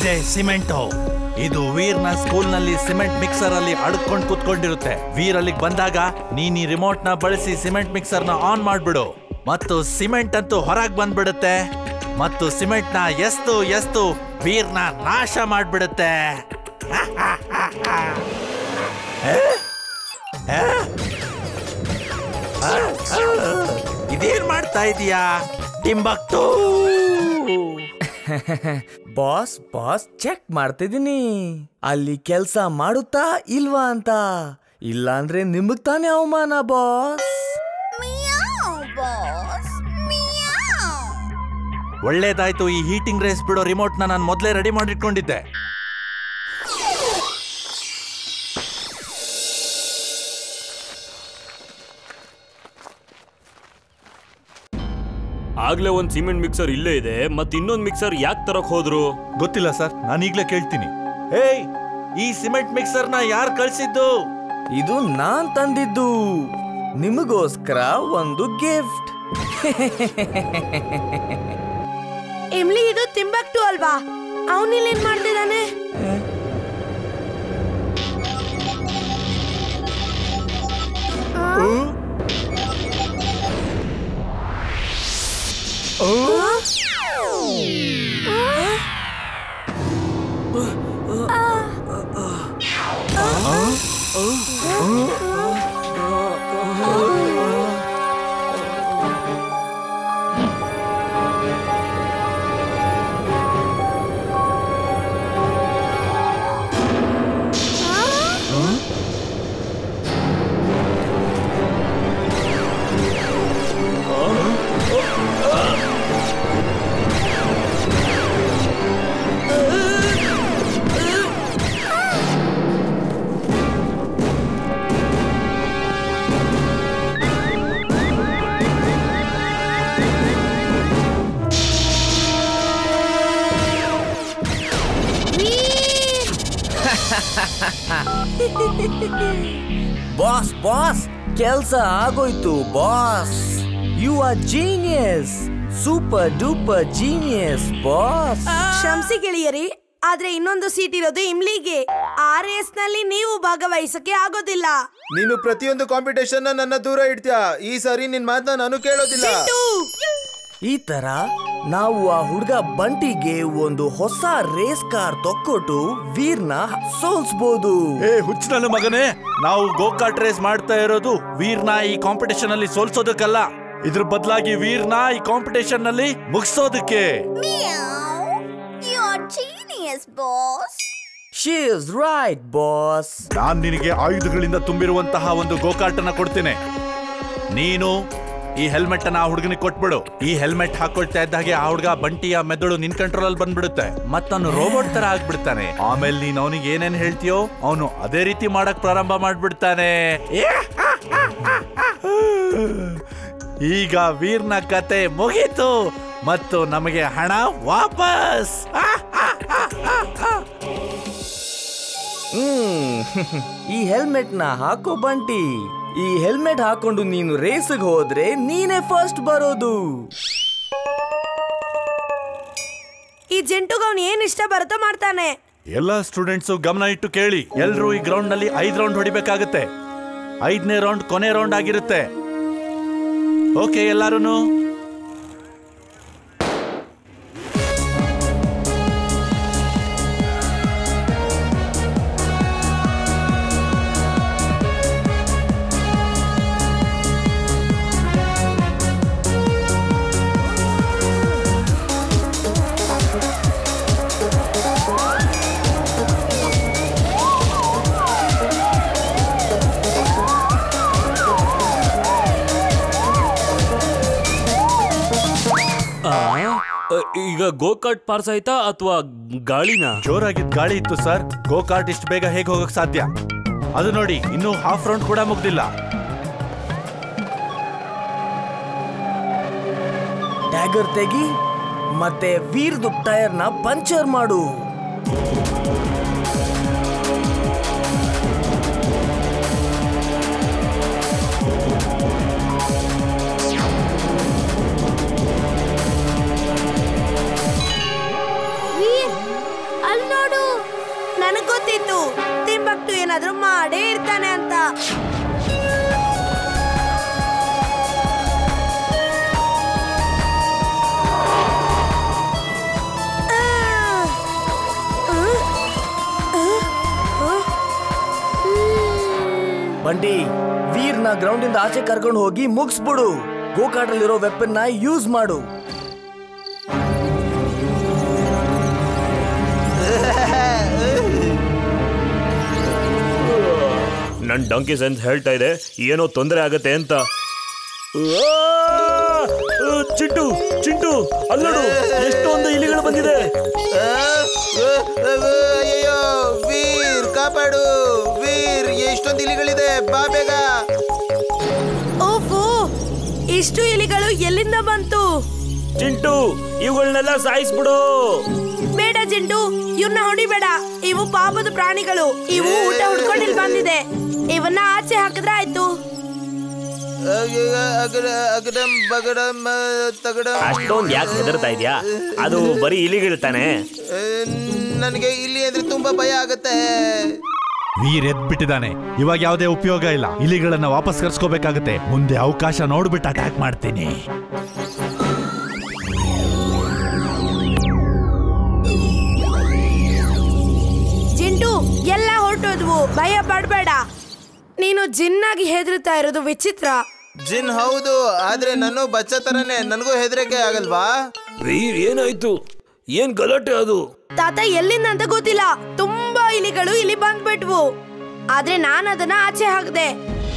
ಇದೆ ಸಿಮೆಂಟು ಇದು ವೀರ್ನ ಸ್ಕೂಲ್ ನಲ್ಲಿ ಸಿಮೆಂಟ್ ಮಿಕ್ಸರ್ ಅಲ್ಲಿ ಅಡ್ಕೊಂಡು ಕೂತ್ಕೊಂಡಿರುತ್ತೆ ವೀರ್ ಅಲ್ಲಿಗೆ ಬಂದಾಗ ನೀನ್ ಈ ರಿಮೋಟ್ ನ ಬಳಸಿ ಸಿಮೆಂಟ್ ಮಿಕ್ಸರ್ ನ ಆನ್ ಮಾಡ್ಬಿಡು ಮತ್ತು ಸಿಮೆಂಟ್ ಅಂತೂ ಹೊರಗ್ ಬಂದ್ಬಿಡುತ್ತೆ ಮತ್ತು ಸಿಮೆಂಟ್ ನ ಎಸ್ತು ಎಸ್ತು ವೀರ್ನ ನಾಶ ಮಾಡ್ಬಿಡುತ್ತೆ ಏ? ಏ? ಆ, ಆ, ಇದೇನ್ ಮಾಡ್ತಾ ಇದೀಯಾ ಟಿಂಬಕ್ಟು ಬಾಸ್ ಬಾಸ್ ಚೆಕ್ ಮಾಡ್ತಿದ್ದೀನಿ ಅಲ್ಲಿ ಕೆಲ್ಸ ಮಾಡುತ್ತಾ ಇಲ್ವಾ ಅಂತ ಇಲ್ಲಾಂದ್ರೆ ನಿಮಗ್ ತಾನೇ ಅವಮಾನ ಬಾಸ್ ಒಳ್ಳೇದಾಯ್ತು ಈ ಹೀಟಿಂಗ್ ರೇಸ್ ಬಿಡೋ ರಿಮೋಟ್ ನ ನಾನು ಮೊದಲೇ ರೆಡಿ ಮಾಡಿಟ್ಕೊಂಡಿದ್ದೆ ಆಗ್ಲೇ ಒಂದ್ ಸಿಮೆಂಟ್ ಮಿಕ್ಸರ್ ಇಲ್ಲೇ ಇದೆ ಮತ್ ಇನ್ನೊಂದ್ ಮಿಕ್ಸರ್ ಯಾಕೆ ತರಕ್ ಹೋದ್ರು ಗೊತ್ತಿಲ್ಲ ಸರ್ ನಾನು ಈಗ್ಲೇ ಕೇಳ್ತೀನಿ ಏಯ್ ಈ ಸಿಮೆಂಟ್ ಮಿಕ್ಸರ್ ನ ಯಾರು ಕಳ್ಸಿದ್ದು ಇದು ನಾನ್ ತಂದಿದ್ದು ನಿಮಗೋಸ್ಕರ ಒಂದು ಗಿಫ್ಟ್ ಇಮ್ಲಿ ಇದು ತಿಂಬಕ್ಟು ಅಲ್ವಾ ಅವನಿಲ್ಲೇನ್ ಮಾಡ್ತಿದ್ದಾನೆ ಬಾಸ್ ಬಾಸ್ ಕೆಲ್ಸ ಆಗೋಯ್ತು boss you are genius super duper genius boss ಕ್ಷಮಿಸಿ ಗೆಳೆಯರಿ ಆದ್ರೆ ಇನ್ನೊಂದು ಸೀಟ್ ಇರೋದು ಇಮ್ಲಿಗೆ ಆ ರೇಸ್ ನಲ್ಲಿ ನೀವು ಭಾಗವಹಿಸಕ್ಕೆ ಆಗೋದಿಲ್ಲ ನೀನು ಪ್ರತಿಯೊಂದು ಕಾಂಪಿಟೇಷನ್ ನನ್ನ ದೂರ ಇಡ್ತೀಯ ಈ ಸಾರಿ ನಿನ್ ಮಾತನ್ನ ನಾನು ಕೇಳೋದಿಲ್ಲ ಚಿಂಟು! ಈ ತರ ನಾವು ಆ ಹುಡುಗ ಬಂಟಿಗೆ ಒಂದು ಹೊಸ ರೇಸ್ ಕಾರ್ ತೊಕ್ಕೊಟ್ಟು ವೀರ್ನ ಸೋಲ್ಸ್ಬೋದು ಏ ಹುಚ್ಚ ನನ್ನ ಮಗನೇ ನಾವು ಗೋಕಾಟ್ ರೇಸ್ ಮಾಡ್ತಾ ಇರೋದು ವೀರ್ನ ಈ ಕಾಂಪಿಟೇಷನ್ ಅಲ್ಲಿ ಸೋಲ್ಸೋದಕ್ಕಲ್ಲ ಇದ್ರ ಬದಲಾಗಿ ವೀರ್ನ ಈ ಕಾಂಪಿಟೇಷನ್ ನಲ್ಲಿ ಮುಗಿಸೋದಕ್ಕೆ You are genius, boss. She is right boss ನಾನ್ ನಿನಗೆ ಆಯುಧಗಳಿಂದ ತುಂಬಿರುವಂತಹ ಒಂದು ಗೋಕಾಟನ ಕೊಡ್ತೇನೆ ನೀನು ಈ ಹೆಲ್ಮೆಟ್ ಅನ್ನ ಆ ಹುಡುಗನಿಗೆ ಕೊಟ್ಬಿಡು ಈ ಹೆಲ್ಮೆಟ್ ಹಾಕೊಳ್ತಾ ಇದ್ದ ಹಾಗೆ ಆ ಹುಡುಗ ಬಂಟಿಯ ಮೆದುಳು ನಿನ್ ಕಂಟ್ರೋಲ್ ಅಲ್ಲಿ ಬಂದ್ಬಿಡುತ್ತೆ ಮತ್ತವನು ರೋಬೋಟ್ ತರ ಆಗ್ಬಿಡ್ತಾನೆ ಆಮೇಲೆ ನೀನ್ ಅವನಿಗೆ ಏನೇನ್ ಹೇಳ್ತೀಯೋ ಅವನು ಅದೇ ರೀತಿ ಮಾಡಕ್ ಪ್ರಾರಂಭ ಮಾಡ್ಬಿಡ್ತಾನೆ ಈಗ ವೀರ್ನ ಕತೆ ಮುಗೀತು ಮತ್ತು ನಮಗೆ ಹಣ ವಾಪಸ್ ಹ್ಮ್ ಈ ಹೆಲ್ಮೆಟ್ ನ ಹಾಕೋ ಬಂಟಿ ಈ ಹೆಲ್ಮೆಟ್ ಹಾಕೊಂಡು ನೀನು ರೇಸ್ಗೆ ಹೋದ್ರೆ ನೀನೇ ಫಸ್ಟ್ ಬರೋದು ಈ ಜಂಟುಗ್ ಅವ್ನು ಏನ್ ಇಷ್ಟ ಬರುತ್ತೋ ಮಾಡ್ತಾನೆ ಎಲ್ಲ ಸ್ಟೂಡೆಂಟ್ಸ್ ಗಮನ ಇಟ್ಟು ಕೇಳಿ ಎಲ್ರೂ ಈ ಗ್ರೌಂಡ್ ನಲ್ಲಿ ಐದ್ ರೌಂಡ್ ಹೊಡಿಬೇಕಾಗುತ್ತೆ ಐದನೇ ರೌಂಡ್ ಕೊನೆ ರೌಂಡ್ ಆಗಿರುತ್ತೆ ಓಕೆ ಎಲ್ಲಾರು ಅ, ಈಗ ಗೋಕಾಟ್ ಪಾರ್ಸ್ ಆಯ್ತಾ ಅಥವಾ ಗಾಳಿನ ಜೋರಾಗಿದ್ದ ಗಾಳಿ ಇತ್ತು ಸರ್ ಗೋ ಕಾರ್ಟ್ ಇಷ್ಟು ಬೇಗ ಹೇಗೆ ಹೋಗಕ್ ಸಾಧ್ಯ ಅದು ನೋಡಿ ಇನ್ನೂ ಹಾಫ್ ರೌಂಡ್ ಕೂಡ ಮುಗ್ದಿಲ್ಲ ಟ್ಯಾಗರ್ ತೆಗಿ ಮತ್ತೆ ವೀರ್ದು ಟೈರ್ನ ಪಂಚರ್ ಮಾಡು ವೀರ್ ಅಲ್ಲಿ ನನಗ್ ಗೊತ್ತಿತ್ತು ತಿಂಬಕ್ಟು ಏನಾದ್ರೂ ಮಾಡೇ ಇರ್ತಾನೆ ಅಂತ ಬಂಡಿ ವೀರ್ನ ಗ್ರೌಂಡ್ ಇಂದ ಆಚೆ ಕರ್ಕೊಂಡು ಹೋಗಿ ಮುಗಿಸ್ಬಿಡು ಗೋಕಾಟಲ್ಲಿರೋ ವೆಪನ್ ನ ಯೂಸ್ ಮಾಡು ನನ್ ಡಂಕಿ ಸೆನ್ಸ್ ಹೇಳ್ತಾ ಇದೆ ಏನೋ ತೊಂದರೆ ಆಗತ್ತೆ ಅಂತ ಆ! ಆ, ಚಿಂಟು ಚಿಂಟು ಅಲ್ಲೋಡು ಎಷ್ಟೊಂದು ಇಲಿಗಳು ಬಂದಿದೆ ಆ, ಆ, ಆ, ಅಯ್ಯಯ್ಯೋ ವೀರ್ ಕಾಪಾಡು ವೀರ್ ಎಷ್ಟೊಂದು ಇಲಿಗಳಿದೆ ಬಾ ಬೇಗ ಓಫೋ ಇಷ್ಟು ಇಲಿಗಳು ಎಲ್ಲಿಂದ ಬಂತು ಚಿಂಟು ಇವುಗಳನ್ನೆಲ್ಲ ಸಾಯಿಸ್ಬಿಡು ಬೇಡ ಜಿಂಟು ಇವ್ರನ್ನ ಹೊಡಿಬೇಡ ಇವು ಪಾಪದ ಪ್ರಾಣಿಗಳು ಇವು ಊಟ ಹುಡ್ಕೊಂಡು ಇಲ್ಲಿ ಬಂದಿದೆ ಇವನ್ನ ಆಚೆ ಹಾಕಿದ್ರೆ ಆಯ್ತು ಅಯ್ಯಯ್ಯೋ, ಅಗಡ ಅಗಡಂ ಬಗಡಂ ಆ, ತಗಡಂ ಅಷ್ಟೊಂದು ಯಾಕೆ ಹೆದರ್ತಾ ಇದ್ಯಾ ಅದು ಬರೀ ಇಲಿಗಳು ತಾನೆ ಆ, ನನಗೆ ಇಲ್ಲಿ ಅಂದ್ರೆ ತುಂಬಾ ಭಯ ಆಗತ್ತೆ ವೀರ್ ಎದ್ಬಿಟ್ಟಿದ್ದಾನೆ ಇವಾಗ ಯಾವುದೇ ಉಪಯೋಗ ಇಲ್ಲ ಇಲಿಗಳನ್ನ ವಾಪಸ್ ಕರ್ಸ್ಕೋಬೇಕಾಗತ್ತೆ ಮುಂದೆ ಅವಕಾಶ ನೋಡ್ಬಿಟ್ಟು ಅಟ್ಯಾಕ್ ಮಾಡ್ತೀನಿ ಜಿಂಟು ಎಲ್ಲ ಹೊರಟೋದ್ವು ಭಯ ಪಡ್ಬೇಡ ನೀನು ಜಿನ್ನಾಗಿ ಹೆದರ್ತಾ ಇರೋದು ವಿಚಿತ್ರ ಜಿನ್ ಹೌದು ಆದ್ರೆ ನಾನು ಬಚ್ಚ ತರನೇ ನನಗೂ ಹೆದರಿಕೆ ಆಗಲ್ವಾ ವೀರ್ ಏನಾಯ್ತು ಏನ್ ಗಲಾಟೆ ಅದು ತಾತ ಎಲ್ಲಿಂದ ಅಂತ ಗೊತ್ತಿಲ್ಲ ತುಂಬಾ ಇಲಿಗಳು ಇಲ್ಲಿ ಬಂದ್ಬಿಟ್ವು ಆದ್ರೆ ನಾನು ಅದನ್ನ ಆಚೆ ಹಾಕ್ದೆ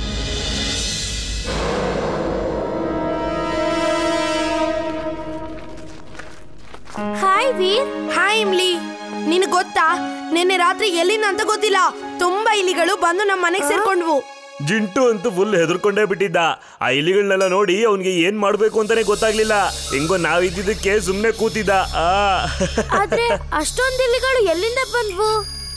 ಹಾಯ್ ವೀರ್ ಹಾಯ್ ಇಮ್ಲಿ ನಿನಗ್ ಗೊತ್ತಾ ನಿನ್ನೆ ರಾತ್ರಿ ಎಲ್ಲಿಂದ ಅಂತ ಗೊತ್ತಿಲ್ಲ ತುಂಬಾ ಇಲಿಗಳು ಬಂದು ನಮ್ಮ ಮನೆಗೆ ಸೇರ್ಕೊಂಡ್ವು ಜಿಂಟು ಅಂತೂ ಫುಲ್ ಹೆದರ್ಕೊಂಡೇ ಬಿಟ್ಟಿದ್ದ ಆ ಇಲಿಗಳನ್ನೆಲ್ಲ ನೋಡಿ ಅವನಿಗೆ ಏನ್ ಮಾಡ್ಬೇಕು ಅಂತಾನೆ ಗೊತ್ತಾಗ್ಲಿಲ್ಲ ಹೆಂಗೋ ನಾವಿದ್ದಿದ್ದಕ್ಕೆ ಸುಮ್ನೆ ಕೂತಿದ್ದ ಆ ಆದ್ರೆ ಅಷ್ಟೊಂದು ಇಲಿಗಳು ಎಲ್ಲಿಂದ ಬಂದ್ವು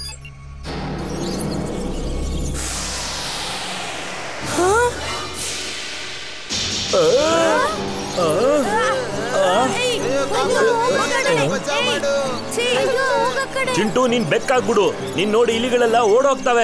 ಏಯ್, ಅಯ್ಯೋ, ಹೋಗಡೆ. ಬಚಾವ್ ಏಯ್, ಮಾಡು. ಛೀ. ಅಯ್ಯೋ ಹೋಗ ಕಡೆ ಚಿಂಟು ನೀನ್ ಬೆಕ್ಕಾಗ್ಬಿಡು ನೀನ್ ನೋಡಿ ಇಲಿಗಳೆಲ್ಲ ಓಡೋಗ್ತವೆ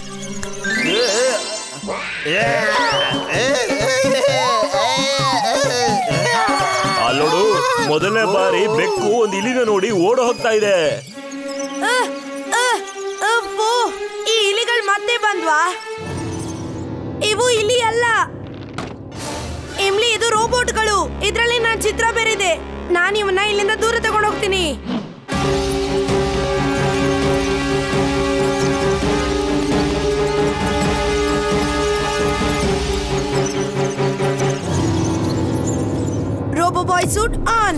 ಅಲ್ಲೋಡು ಮೊದಲನೇ ಬಾರಿ ಬೆಕ್ಕು ಒಂದ್ ಇಲಿನ ನೋಡಿ ಓಡ ಹೋಗ್ತಾ ಇದೆ ಅಹ್, ಅಹ್, ಅಪ್ಪೋ, ಈ ಇಲಿಗಳು ಮತ್ತೆ ಬಂದ್ವಾ ಇವು ಇಲಿ ಅಲ್ಲ ಇಮ್ಲಿ ಇದು ರೋಬೋಟ್ಗಳು ಇದ್ರಲ್ಲಿ ನನ್ನ ಚಿತ್ರ ಬೇರಿದೆ ನಾನು ಇವನ್ನ ಇಲ್ಲಿಂದ ದೂರ ತಗೊಂಡು ಹೋಗ್ತೀನಿ robo boy suit on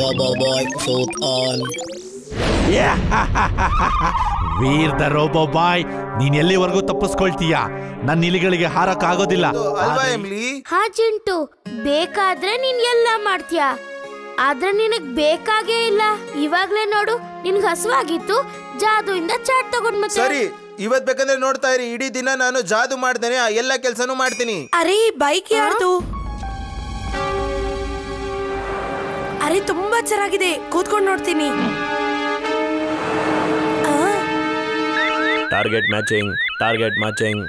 Veer the robo boy ನೀನ್ ಎಲ್ಲಿವರೆಗೂ ತಪ್ಪಿಸ್ಕೊಳ್ತೀಯ ನನ್ನ ಇಲಿಗಳಿಗೆ ಹಾರಕ್ ಆಗೋದಿಲ್ಲ ಅಲ್ವಾ ಎಮ್ಲಿ ಹಾ ಚಿಂಟು ಬೇಕಾದ್ರೆ ನೀನ್ ಎಲ್ಲ ಮಾಡ್ತೀಯ ಆದ್ರೆ ನಿನಗ್ ಬೇಕಾಗೇ ಇಲ್ಲ ಇವಾಗ್ಲೇ ನೋಡು ನಿನ್ಗ್ ಹಸುವಾಗಿತ್ತು ಜಾದುಯಿಂದ ಚಾಟ್ ತಗೊಂಡ್ ಮತ್ತೆ ಸರಿ ಇವತ್ ಬೇಕಂದ್ರೆ ನೋಡ್ತಾ ಇರಿ ಇಡೀ ದಿನ ನಾನು ಜಾದು ಮಾಡ್ತೇನೆ ಆ ಎಲ್ಲ ಕೆಲ್ಸನೂ ಮಾಡ್ತೀನಿ ಅರೆ ಈ ಬೈಕ್ ಯಾರ್ದು ಅರೆ ತುಂಬಾ ಚೆನ್ನಾಗಿದೆ ಕೂತ್ಕೊಂಡು ನೋಡ್ತೀನಿ ಆ, ಟಾರ್ಗೆಟ್ ಮ್ಯಾಚಿಂಗ್ ಟಾರ್ಗೆಟ್ ಮ್ಯಾಚಿಂಗ್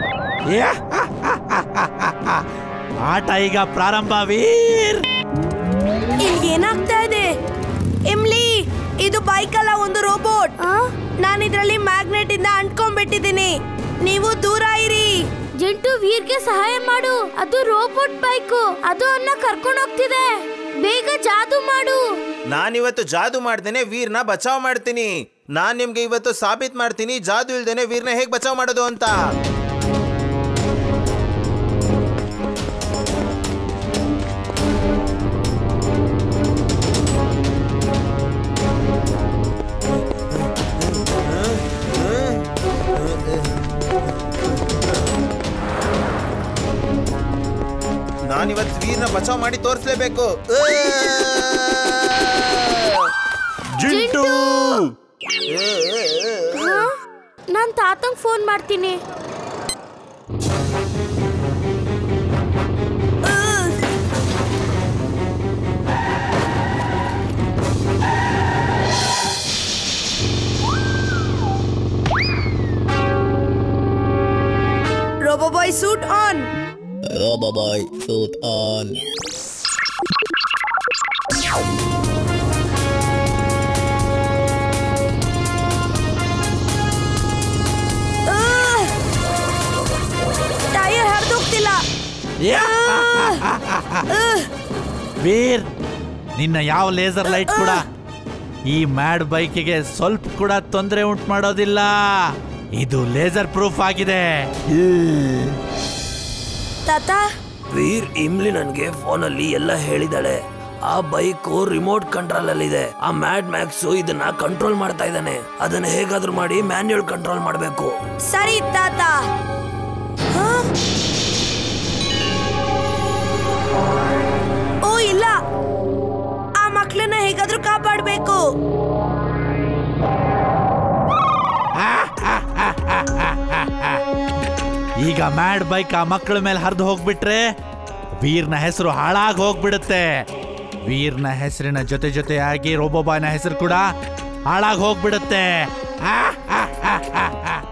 ಆಟ ಈಗ ಪ್ರಾರಂಭ ವೀರ್ ಇಲ್ಲಿ ಏನಾಗ್ತಾ ಇದೆ ಇಮ್ಲಿ ಇದು ಬೈಕ್ ಅಲ್ಲ ಒಂದು ರೋಬೋಟ್ ನಾನು ಇದ್ರಲ್ಲಿ ಮ್ಯಾಗ್ನೆಟ್ ಇಂದ ಅಂಟ್ಕೊಂಡ್ಬಿಟ್ಟಿದ್ದೀನಿ ನೀವು ದೂರ ಇರಿ ಜಂಟು ವೀರ್ಗೆ ಸಹಾಯ ಮಾಡು ಅದು ರೋಬೋಟ್ ಬೈಕು ಅದು ಅವನ್ನ ಕರ್ಕೊಂಡು ಹೋಗ್ತಿದೆ ಬೇಗ ಜಾದು ಮಾಡು ನಾನ್ ಇವತ್ತು ಜಾದು ಮಾಡ್ದೇನೆ ವೀರ್ನ ಬಚಾವ್ ಮಾಡ್ತೀನಿ ನಾನ್ ನಿಮ್ಗೆ ಇವತ್ತು ಸಾಬೀತ್ ಮಾಡ್ತೀನಿ ಜಾದು ಇಲ್ದೇನೆ ವೀರ್ನ ಹೇಗ್ ಬಚಾವ್ ಮಾಡೋದು ಅಂತ ನಾನಿವತ್ತು ವೀರ್ನ ಬಚಾವ್ ಮಾಡಿ ತೋರಿಸ್ಲೇಬೇಕು ಜಿಂಟು ನಾನ್ ತಾತಂಗ್ ಫೋನ್ ಮಾಡ್ತೀನಿ boy suit on Roboboy suit on. Tyre ಹರಿದೋಗ್ತಿಲ್ಲ ವೀರ್ ನಿನ್ನ ಯಾವ ಲೇಸರ್ ಲೈಟ್ ಕೂಡ ಈ ಮ್ಯಾಡ್ ಬೈಕಿಗೆ ಸ್ವಲ್ಪ ಕೂಡ ತೊಂದರೆ ಉಂಟು ಮಾಡೋದಿಲ್ಲ ಇದು ಲೇಸರ್ ಪ್ರೂಫ್ ಆಗಿದೆ ತಾತ ವೀರ್ ಇಮ್ಲಿ ನನ್ಗೆ ಫೋನಲ್ಲಿ ಎಲ್ಲ ಹೇಳಿದಾಳೆ ಆ ಬೈಕು ರಿಮೋಟ್ ಕಂಟ್ರೋಲ್ ಅಲ್ಲಿ ಇದೆ ಆ ಮ್ಯಾಡ್ ಮ್ಯಾಕ್ಸ್ ಇದನ್ನ ಕಂಟ್ರೋಲ್ ಮಾಡ್ತಾ ಇದ್ದಾನೆ ಅದನ್ನ ಹೇಗಾದ್ರೂ ಮಾಡಿ ಮ್ಯಾನ್ಯುಯಲ್ ಕಂಟ್ರೋಲ್ ಮಾಡಬೇಕು ಸರಿ ತಾತ ಹ? ಓ ಇಲ್ಲ ಆ ಮಕ್ಳನ್ನ ಹೇಗಾದ್ರೂ ಕಾಪಾಡ್ಬೇಕು ಈಗ ಮ್ಯಾಡ್ ಬೈಕ್ ಆ ಮಕ್ಕಳ ಮೇಲೆ ಹರಿದು ಹೋಗ್ಬಿಟ್ರೆ ವೀರ್ನ ಹೆಸರು ಹಾಳಾಗಿ ಹೋಗ್ಬಿಡುತ್ತೆ ವೀರ್ನ ಹೆಸರಿನ ಜೊತೆ ಜೊತೆಯಾಗಿ ರೋಬೋಬಾಯ್ನ ಹೆಸರು ಕೂಡ ಹಾಳಾಗಿ ಹೋಗ್ಬಿಡುತ್ತೆ ಆ, ಆ, ಆ, ಆ, ಆ.